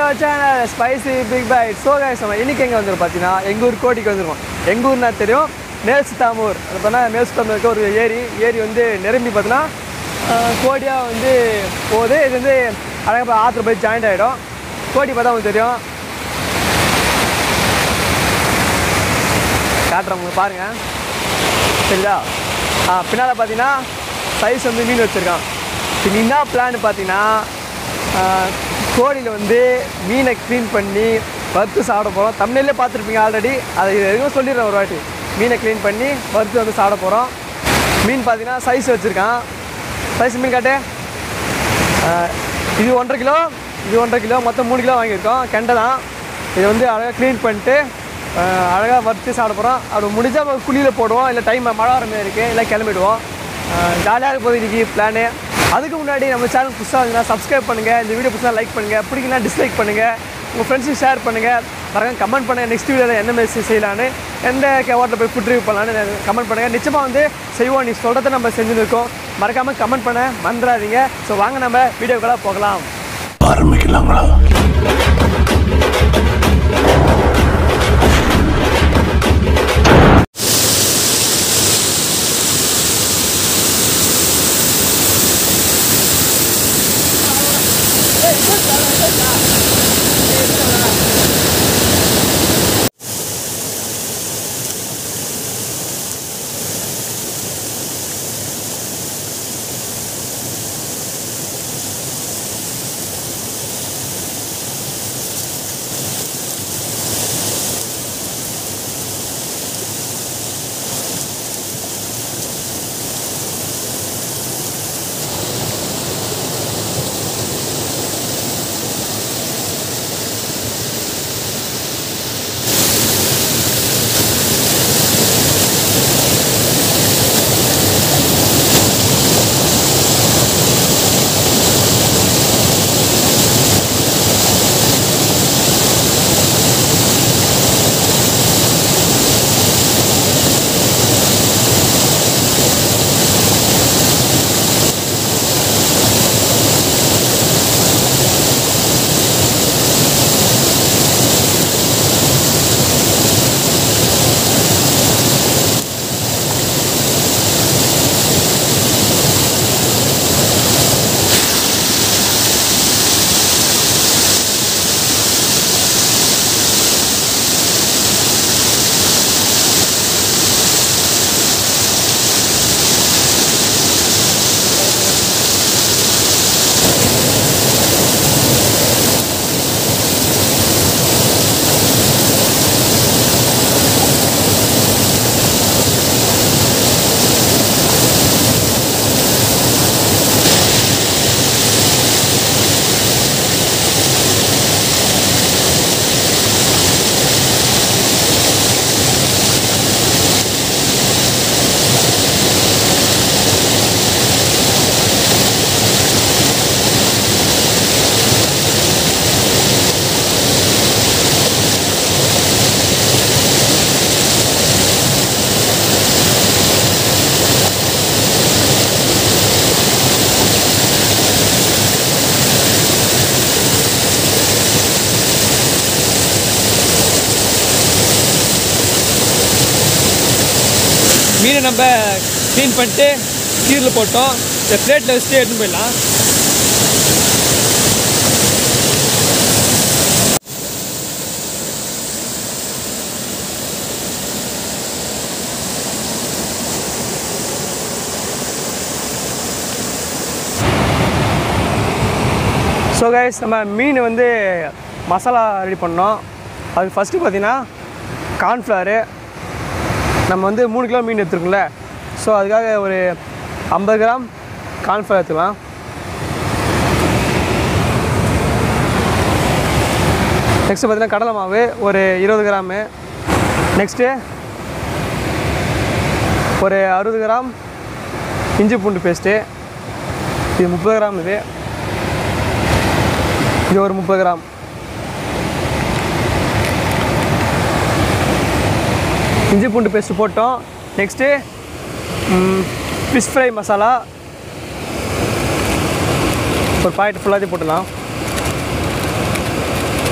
Channel spicy big bite so guys நம்ம இன்னைக்கு எங்கே வந்துடும் பார்த்தீங்கன்னா எங்கள் ஊர் கோட்டிக்கு வந்துருக்கோம் எங்கள் ஊர்னா தெரியும் மேல்சுத்தாமூர் அது பார்த்தா மேல்சுத்தாமூர் இருக்க ஒரு ஏரி ஏரி வந்து நிரம்பி பார்த்தீங்கன்னா கோடியாக வந்து போகுது இது வந்து அழகாக ஆற்றுல போய் ஜாயிண்ட் ஆகிடும் கோடி பார்த்தா உங்களுக்கு தெரியும் காட்டுறவங்க பாருங்கள் சரிதா ஆ பின்னால் பார்த்தீங்கன்னா சைஸ் வந்து மீன் வச்சுருக்கான் இப்போ என்ன பிளான் பார்த்தீங்கன்னா கோழியில் வந்து மீனை க்ளீன் பண்ணி வறுத்து சாப்பிட போகிறோம் தமிழ்லேயே பார்த்துருப்பீங்க ஆல்ரெடி அதை எதுவும் சொல்லிடுறேன் ஒரு வாட்டி மீனை க்ளீன் பண்ணி வறுத்து வந்து சாப்பிட போகிறோம் மீன் பார்த்தீங்கன்னா சைஸ் வச்சுருக்கான் சைஸ் மீன் காட்டு ஆ, இது ஒன்றரை கிலோ இது ஒன்றரை கிலோ மொத்தம் மூணு கிலோ வாங்கியிருக்கோம் கெண்டை தான் இதை வந்து அழகாக க்ளீன் பண்ணிட்டு அழகாக வறுத்து சாப்பிட போகிறோம் அப்படி முடிஞ்சால் குழியில் போடுவோம் இல்லை டைம் மழை வர மாதிரி இருக்குது இல்லை கிளம்பிடுவோம் ஜாலியாக இருக்க போகுது இன்றைக்கி பிளானு அதுக்கு முன்னாடி நம்ம சேனல் புதுசாக இருந்தால் சப்ஸ்கிரைப் பண்ணுங்கள் இந்த வீடியோ புதுசாக லைக் பண்ணுங்கள் பிடிக்கலாம் டிஸ்லைக் பண்ணுங்கள் உங்கள் ஃப்ரெண்ட்ஸுக்கு ஷேர் பண்ணுங்கள் மறக்காம கமெண்ட் பண்ணுங்கள் நெக்ஸ்ட் வீடியோவில் என்ன மெசேஜ் செய்யலான்னு எந்த ஹோட்டலில் போய் ஃபுட் ரிவ்யூ பண்ணலான்னு கமெண்ட் பண்ணுங்கள் நிச்சயமாக வந்து செய்வோம் நீ சொல்கிறத நம்ம செஞ்சுருக்கோம் மறக்காமல் கமெண்ட் பண்ண மறந்துடாதீங்க ஸோ வாங்க நம்ம வீடியோக்கெல்லாம் போகலாம் ஆரம்பிக்கலாங்களா மீனை நம்ம க்ளீன் பண்ணிட்டு கீரில் போட்டோம் இந்த பிளேட்டில் வச்சுட்டு எடுத்துன்னு போயிடலாம் ஸோ கைஸ் நம்ம மீன் வந்து மசாலா ரெடி பண்ணோம் அது ஃபஸ்ட்டு பார்த்தீங்கன்னா கார்ன்ஃப்ளவரு நம்ம வந்து மூணு கிலோ மீன் எடுத்துருக்கோம்ல ஸோ அதுக்காக ஒரு ஐம்பது கிராம் கார்ன்ஃப்ளவர் எடுத்துக்கலாம் நெக்ஸ்ட்டு பார்த்தீங்கன்னா கடலை மாவு ஒரு இருபது கிராமு நெக்ஸ்ட்டு ஒரு அறுபது கிராம் இஞ்சி பூண்டு பேஸ்ட்டு இது முப்பது கிராம் இது இது ஒரு முப்பது கிராம் இஞ்சி பூண்டு பேஸ்ட் போட்டோம் நெக்ஸ்ட்டு ஃபிஷ் ஃப்ரை மசாலா ஒரு பாக்கெட் ஃபுல்லாத்தையும் போட்டுடலாம்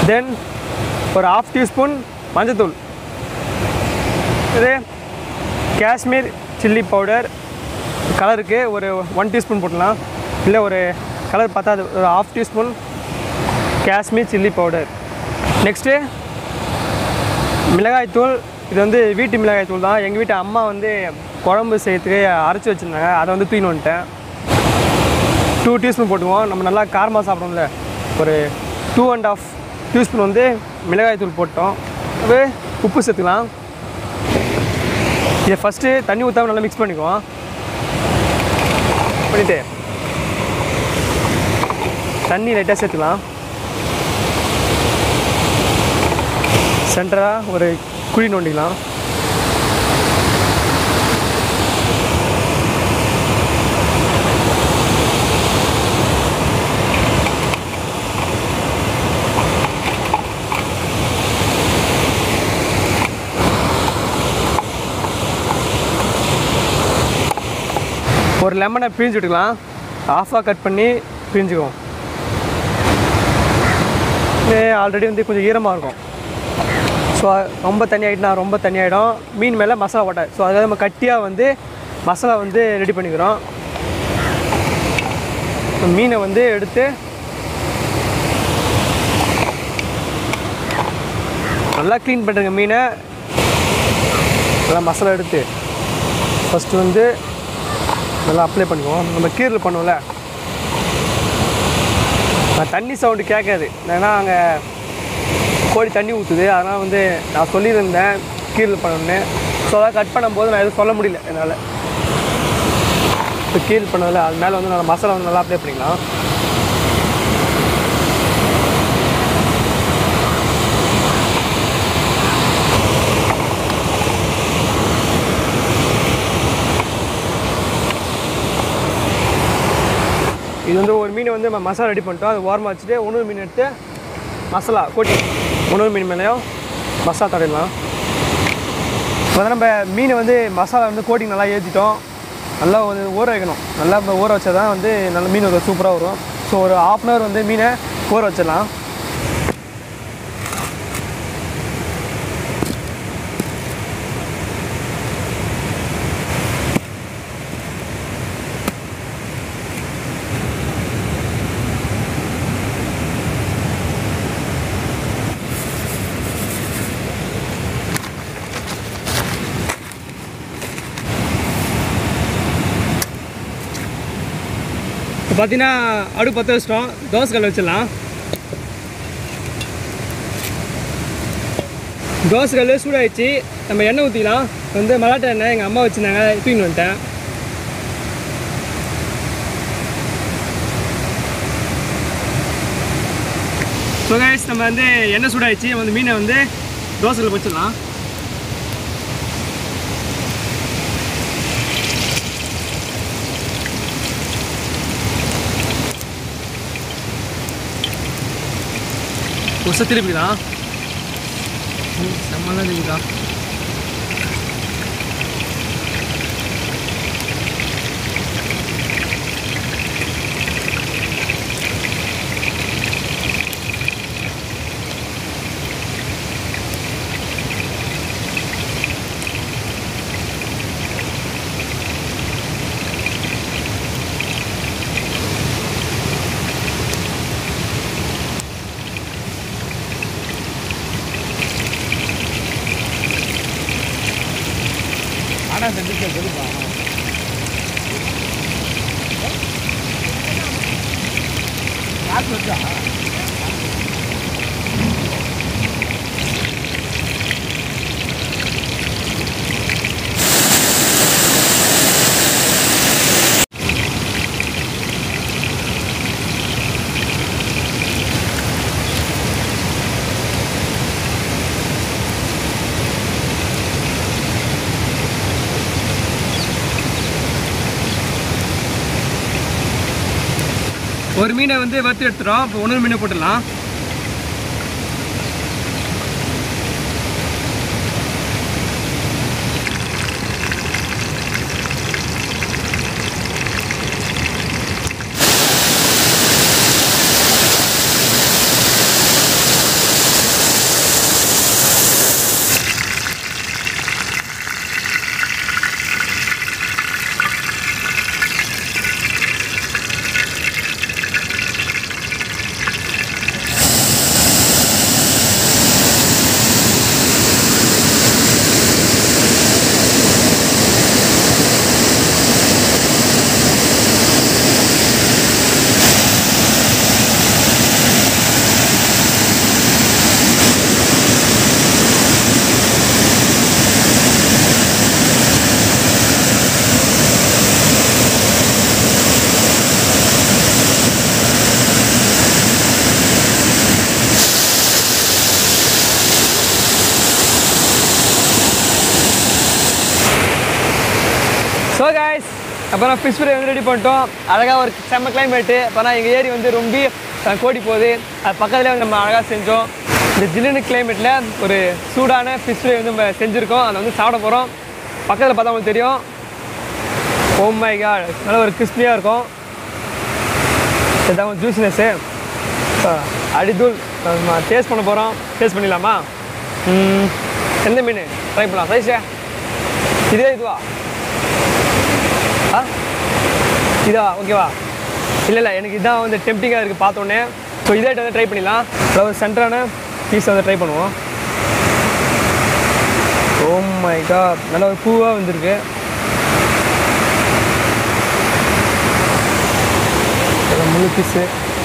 தென் ஒரு ஆஃப் டீஸ்பூன் மஞ்சத்தூள் இது காஷ்மீர் சில்லி பவுடர் கலருக்கு ஒரு ஒன் டீஸ்பூன் போட்டுடலாம் இல்லை ஒரு கலர் பத்தாது ஒரு half teaspoon Kashmir chilli powder next மிளகாய்த்தூள் இது வந்து வீட்டு மிளகாய்த்தூள் தான் எங்கள் வீட்டு அம்மா வந்து குழம்பு செய்யறதுக்கு அரைச்சி வச்சுருந்தாங்க அதை வந்து தூக்கின்னு வந்துட்டேன் டூ டீஸ்பூன் போட்டுக்குவோம் நம்ம நல்லா காரமாக சாப்பிடுவோம்ல ஒரு டூ அண்ட் ஆஃப் டீஸ்பூன் வந்து மிளகாய்த்தூள் போட்டோம் அது உப்பு சேர்த்துக்கலாம் இதை ஃபஸ்ட்டு தண்ணி ஊற்றாம நல்லா மிக்ஸ் பண்ணிக்குவோம் பண்ணிவிட்டு தண்ணி லைட்டாக சேர்த்துக்கலாம் சென்டராக ஒரு குழி நோண்டிக்கலாம் ஒரு லெமனை பிழிஞ்சு விட்டுக்கலாம் ஆஃபாக கட் பண்ணி பிழிஞ்சுக்குவோம் ஆல்ரெடி வந்து கொஞ்சம் ஈரமாக இருக்கும் ஸோ ரொம்ப தண்ணி ஆகிட்டுனா ரொம்ப தண்ணி ஆகிடும் மீன் மேலே மசாலா போட்டை ஸோ அதாவது நம்ம கட்டியாக வந்து மசாலா வந்து ரெடி பண்ணிக்கிறோம் இப்ப மீனை வந்து எடுத்து நல்லா க்ளீன் பண்ணுறங்க மீனை நல்லா மசாலா எடுத்து ஃபஸ்ட்டு வந்து நல்லா அப்ளை பண்ணுவோம் நம்ம கீரில் பண்ணுவோம்ல நான் தண்ணி சவுண்டு கேட்காது ஏன்னா அங்கே கோழி தண்ணி ஊற்றுது அதனால் வந்து நான் சொல்லியிருந்தேன் கீரில் பண்ணணுன்னு ஸோ அதான் கட் பண்ணும்போது நான் எதுவும் சொல்ல முடியல என்னால் இப்போ கீல் பண்ணதில் அது மேலே வந்து நல்லா மசாலா வந்து நல்லா அப்ளை பண்ணிக்கலாம் இது வந்து ஒரு மீனை வந்து நம்ம மசாலா ரெடி பண்ணிட்டோம் அது ஓரமாக வச்சுட்டு இன்னொரு மீன் எடுத்து மசாலா கொட்டி இன்னொரு மீன் மேலேயும் மசாலா தடவிடலாம் இப்போ வந்து நம்ம மீனை வந்து மசாலா வந்து கோட்டிங் நல்லா ஏற்றிட்டோம் நல்லா ஒரு ஊற வைக்கணும் நல்லா இப்போ ஊற வச்சா தான் வந்து நல்ல மீன் ஒரு சூப்பராக வரும் ஸோ ஒரு ஆஃப் அன் ஹவர் வந்து மீனை ஊற வச்சிடலாம் இப்போ பார்த்தீங்கன்னா அடுப்பு பற்ற வச்சிட்டோம் தோசை கல் வச்சிடலாம் தோசை கல் சூடாயிடுச்சு நம்ம எண்ணெய் ஊற்றிக்கலாம் வந்து மலாட்டை எண்ணெய் எங்கள் அம்மா வச்சுருந்தாங்க தூக்கின்னு வந்துட்டேன் ஸோ கைஸ் நம்ம வந்து எண்ணெய் சூடாயிடுச்சு நம்ம வந்து மீனை வந்து தோசையில் வச்சிடலாம் ஒரு திருப்பிக்கலாம் செம்மலாம் தெரியுதா ஆனால் செஞ்சுட்டு கொடுப்பா காசு வச்சா ஒரு மீனை வந்து வறுத்து எடுத்துட்டோம் இப்போ இன்னொரு மீனை போட்டுடலாம் அப்புறம் ஃபிஷ் ஃப்ரை வந்து ரெடி பண்ணிட்டோம் அழகாக ஒரு செம்ம கிளைமேட்டு அப்புறம் எங்கள் ஏரி வந்து ரொம்ப அஹ், கோடி போகுது அது பக்கத்துலேயே வந்து நம்ம அழகாக செஞ்சோம் இந்த ஜில்லுன்னு கிளைமேட்டில் ஒரு சூடான ஃபிஷ் ஃப்ரை வந்து நம்ம செஞ்சுருக்கோம் அதை வந்து சாப்பிட போகிறோம் பக்கத்தில் பார்த்தா உங்களுக்கு தெரியும் ஓ மை காட் நல்ல ஒரு கிறிஸ்பியாக இருக்கும் இதான் ஜூஸ்னஸ்ஸு அடிதூள் நம்ம டேஸ்ட் பண்ண போகிறோம் டேஸ்ட் பண்ணிடலாமா ம், எந்த மீன் ட்ரை பண்ணலாம் சைஸே இதே இதுவா ஆ இதா ஓகேவா இல்லை இல்லை எனக்கு இதான் வந்து டெம்டிங்காக இருக்குது பார்த்தோன்னே ஸோ இதே வந்து ட்ரை பண்ணிடலாம் அதாவது சென்டரான பீஸ் வந்து ட்ரை பண்ணுவோம் ஓ மை காட் நல்ல ஒரு பூவாக வந்திருக்கு நல்ல முழு பீஸு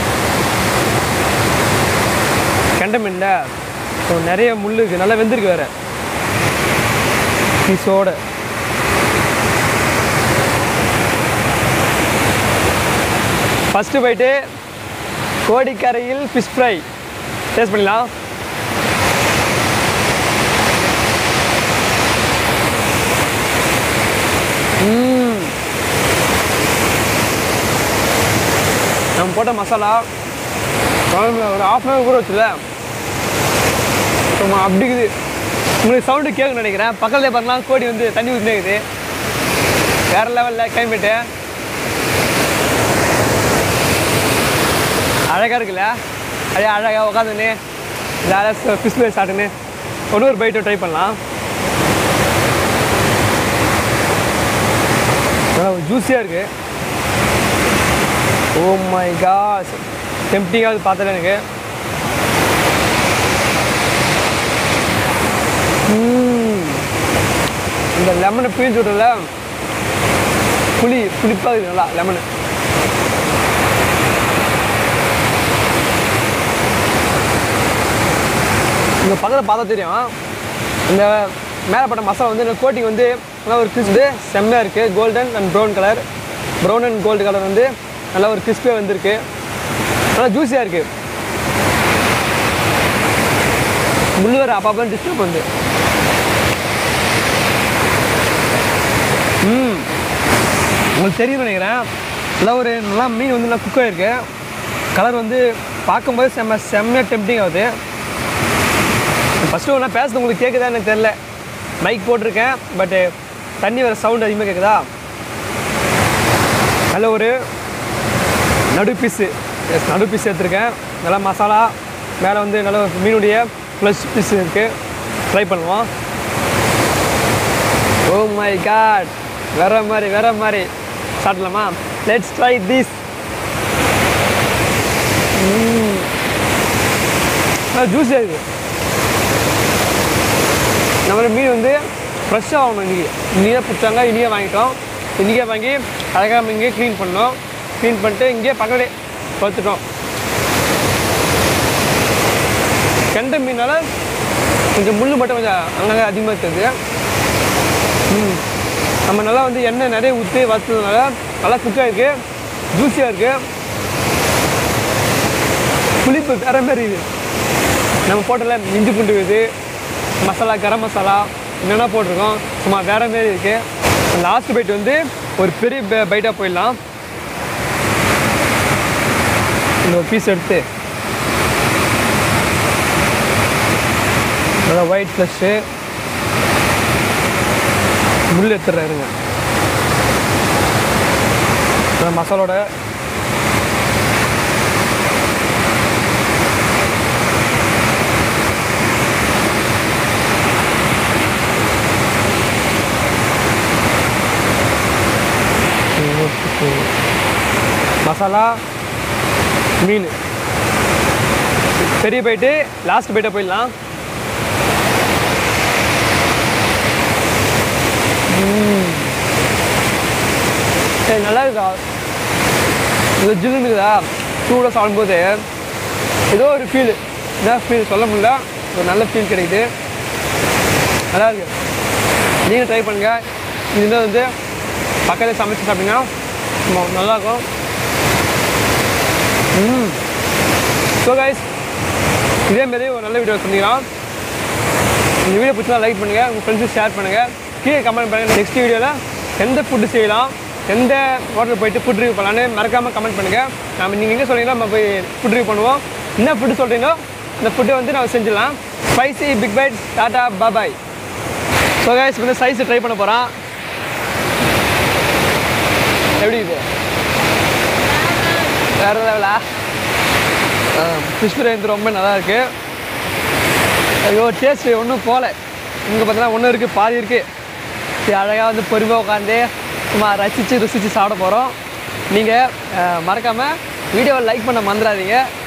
கெண்டை மீன்ல ஸோ நிறைய முள் இருக்குது நல்லா வெந்திருக்கு வேறு பீஸோட ஃபஸ்ட்டு போயிட்டு கோடிக்கரையில் ஃபிஷ் ஃப்ரை டேஸ்ட் பண்ணிடலாம் ம். நம்ம போட்ட மசாலா குழம்புல ஒரு ஆஃப் அன் ஹவர் கூட வச்சுல சும்மா அப்படிக்குது உங்களுக்கு சவுண்டு கேட்குன்னு நினைக்கிறேன் பக்கத்துலேயே பார்த்தீங்கன்னா கோடி வந்து தண்ணி ஊற்றினே இருக்குது வேறு லெவலில் கிளம்பிட்டு அழகாக இருக்குல்ல அதே அழகாக உட்காந்துன்னு ஜாலியாக ஃபிஷ் ஃப்ரை சாப்பிட்டுன்னு ஒன்று ஒரு பைட்டு ட்ரை பண்ணலாம் நல்லா ஜூஸியாக இருக்குது ஓ மை காஸ் டெம்டிங்காக அது பார்த்தல எனக்கு ம். இந்த லெமனை பிழிஞ்சு விட்றல புளி புளிப்பாக இருக்குது நல்லா லெமனு இந்த பக்கத்தில் பார்த்தா தெரியும் இந்த மேலே பட்ட மசாலா வந்து இந்த கோட்டிங் வந்து நல்லா ஒரு கிறிஸ்பு செம்மையாக இருக்குது golden and brown colour brown and gold colour வந்து நல்லா ஒரு கிறிஸ்பியாக வந்திருக்கு நல்லா ஜூஸியாக இருக்குது முள்ளு வேறு அப்பப்போ டிஸ்டர்ப் வந்து ம் உங்களுக்கு தெரியும் நினைக்கிறேன் நல்லா ஒரு நல்லா மீன் வந்து நல்லா குக் ஆகிருக்கு கலர் வந்து பார்க்கும்போது செம்ம செம்மையாக டெம்டிங் ஆகுது ஃபஸ்ட்டு ஒன்றா பேசுறது உங்களுக்கு கேட்குதா எனக்கு தெரில மைக் போட்டிருக்கேன் பட்டு தண்ணி வர சவுண்ட் அதிகமாக கேட்குதா நல்ல ஒரு நடு பீஸு எஸ் நடு பீஸ் எடுத்திருக்கேன் நல்லா மசாலா மேலே வந்து நல்ல ஒரு மீனுடைய ப்ளஸ் பீஸ் இருக்குது ட்ரை பண்ணுவோம் ஓ மை காட் வேற மாதிரி வேற மாதிரி சாப்பிடலாமா லெட்ஸ் ட்ரை திஸ் ஜூஸியாக இருக்குது நம்ம மீன் வந்து ஃப்ரெஷ்ஷாக ஆகணும் இன்றைக்கி இன்றைக்கே பிடிச்சாங்க இன்றைக்கே வாங்கிட்டோம் இன்றைக்கே வாங்கி அழகாக நம்ம இங்கேயே க்ளீன் பண்ணோம் க்ளீன் பண்ணிட்டு இங்கேயே பக்கத்துலே வச்சுட்டோம் கெண்டை மீனால் கொஞ்சம் முள் மட்டும் கொஞ்சம் அங்கங்கே அதிகமாக இருக்குது ம் நம்ம நல்லா வந்து எண்ணெய் நிறைய ஊற்றி வச்சதுனால நல்லா குக்காக இருக்குது ஜூஸியாக இருக்குது புளிப்பு வேற மாதிரி இருக்குது நம்ம போட்டல இஞ்சி பூண்டு இது மசாலா கரம் மசாலா என்னென்ன போட்டிருக்கோம் சும்மா வேற மாரி இருக்குது லாஸ்ட் பைட் வந்து ஒரு பெரிய பைட்டாக போயிடலாம் இந்த ஒரு பீஸ் எடுத்து நல்லா ஒயிட் ஃப்ளஷ்ஷு முள் எடுத்துடுறேன் இருங்க நல்லா மசாலோட மசாலா மீன் பெரிய பைட்டு லாஸ்ட் பைட்டை போயிடலாம் ம். சரி நல்லா இருக்கா இது ஜில்லுன்னு இருக்குதா சூடாக சாப்பிடும்போது ஏதோ ஒரு ஃபீல் என்ன ஃபீல் சொல்ல முடியல ஒரு நல்ல ஃபீல் கிடைக்குது நல்லா இருக்கு நீங்கள் ட்ரை பண்ணுங்கள் இது வந்து பக்கத்தில் சமைச்சு சாப்பிட்டீங்கன்னா சும்மா நல்லாயிருக்கும் ம் ஸோ கைஸ் இதேமாரி ஒரு நல்ல வீடியோ சந்திக்கலாம் இந்த வீடியோ பிடிச்சா லைக் பண்ணுங்கள் உங்கள் ஃப்ரெண்ட்ஸுக்கு ஷேர் பண்ணுங்கள் கீழே கமெண்ட் பண்ணுங்கள் நெக்ஸ்ட் வீடியோவில் எந்த ஃபுட்டு செய்யலாம் எந்த ஹோட்டல் போயிட்டு ஃபுட் ரிவ்யூ பண்ணலான்னு மறக்காமல் கமெண்ட் பண்ணுங்கள் நம்ம நீங்கள் எங்கே சொல்கிறீங்களோ நம்ம போய் ஃபுட் ரிவ்யூ பண்ணுவோம் என்ன ஃபுட்டு சொல்கிறீங்களோ அந்த ஃபுட்டை வந்து நம்ம செஞ்சிடலாம் spicy big bite tata bye bye so guys வந்து சைஸ் ட்ரை பண்ண போகிறான் எப்படி இது வேறு லெவலா ஃபிஷ் ஃப்ரை வந்து ரொம்ப நல்லா இருக்குது ஐயோ டேஸ்ட்டு ஒன்றும் போகல இங்கே பார்த்தீங்கன்னா ஒன்று இருக்குது பாதி இருக்குது சரி அழகாக வந்து பொறுமையாக உட்காந்து சும்மா ரசித்து ருசித்து சாப்பிட போகிறோம் நீங்கள் மறக்காமல் வீடியோவை லைக் பண்ண மறந்துடாதீங்க